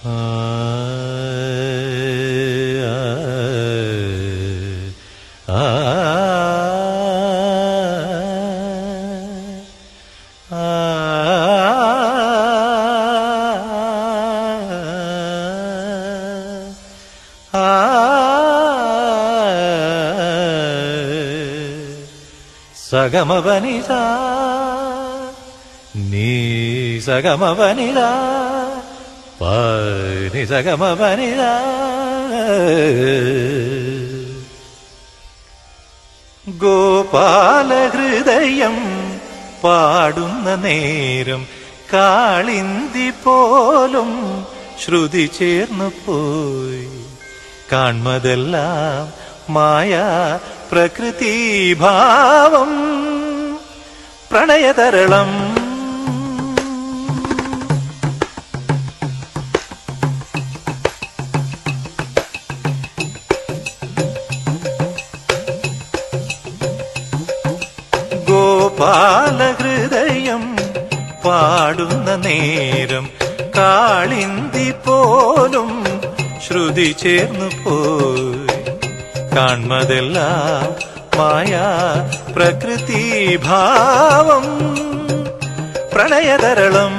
സഗമവനിത നീ സഗമവനിത പനി സഗമവനിത ഗോപാലഹൃദയം പാടുന്ന നേരം കാളിന്തി പോലും ശ്രുതി ചേർന്നു പോയി കാൺമതെല്ലാം മായ പ്രകൃതി ഭാവം പ്രണയതരളം ഗോപാലഹൃദയം പാടുന്ന നേരം കാളിന്തി പോലും ശ്രുതി ചേർന്നു പോയി കാൺമതെല്ലാം മായ പ്രകൃതി ഭാവം പ്രണയതരളം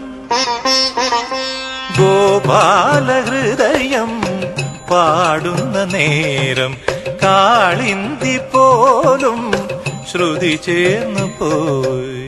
ഗോപാലഹൃദയം പാടുന്ന നേരം കാളിന്തി പോലും ശ്രുതി ചേർന്നു പോയി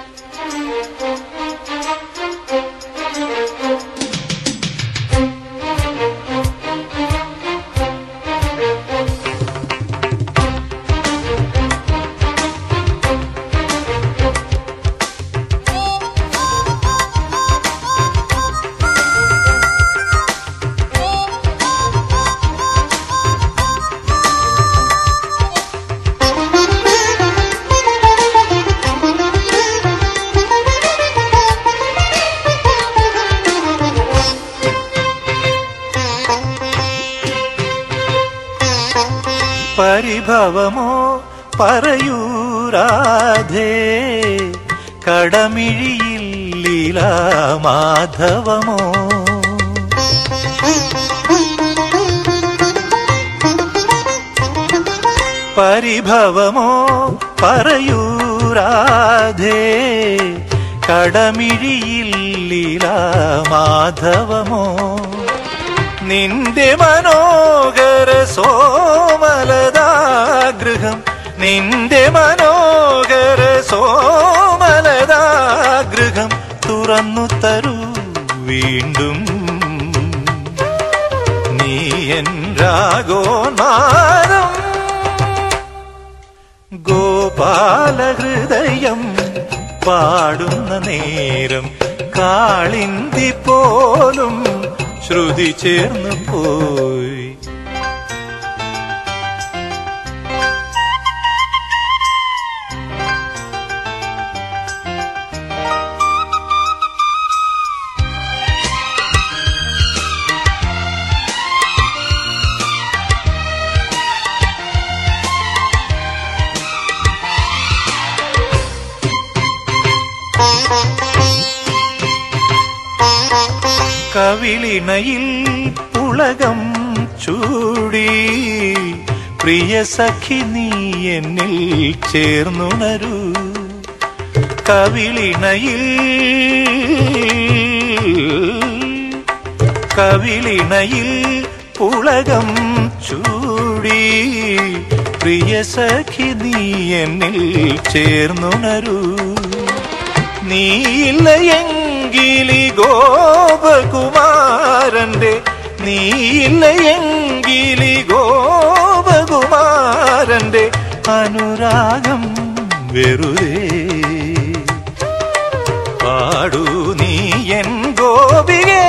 പരിഭവമോ പറയൂരാധേ കടമിഴിയിൽ മാധവമോ പരിഭവമോ പറയൂരാധേ കടമിഴിയിൽ മാധവമോ നിന്റെ മനോഹര സോമലതാഗൃഹം നിന്റെ മനോഹര സോമലതാഗൃഹം തുറന്നു തരൂ വീണ്ടും നീ എൻ രാഗോനാദം ഗോപാലഹൃദയം പാടുന്ന നേരം കാളിന്തി പോലും ശ്രുതി ചേർന്നു പോയി കവിളിണയിൽ ഉലകം ചൂടി പ്രിയ സഖി നീ എന്നിൽ ചേർന്നുണരൂ കവിളിണയിൽ കവിളിണയിൽ പുളകം ചൂടി പ്രിയ സഖി നീ എന്നിൽ ചേർന്നുണരൂ നീയില്ല എങ്കിലി ഗോപകുമാരന്റെ നീയില്ല എങ്കിലി ഗോപകുമാരന്റെ അനുരാഗം വെറുതെ പാടൂ നീ എൻ ഗോപികേ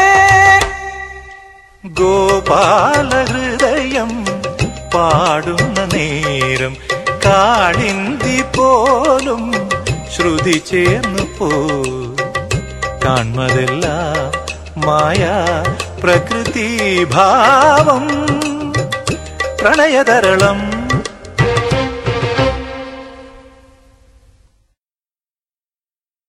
ഗോപാലഹൃദയം പാടുന്ന നേരം കാളിന്തി പോലും ശ്രുതി ചേർന്നു പോ കാൺമതെല്ലാം മായ പ്രകൃതി ഭാവം പ്രണയതരളം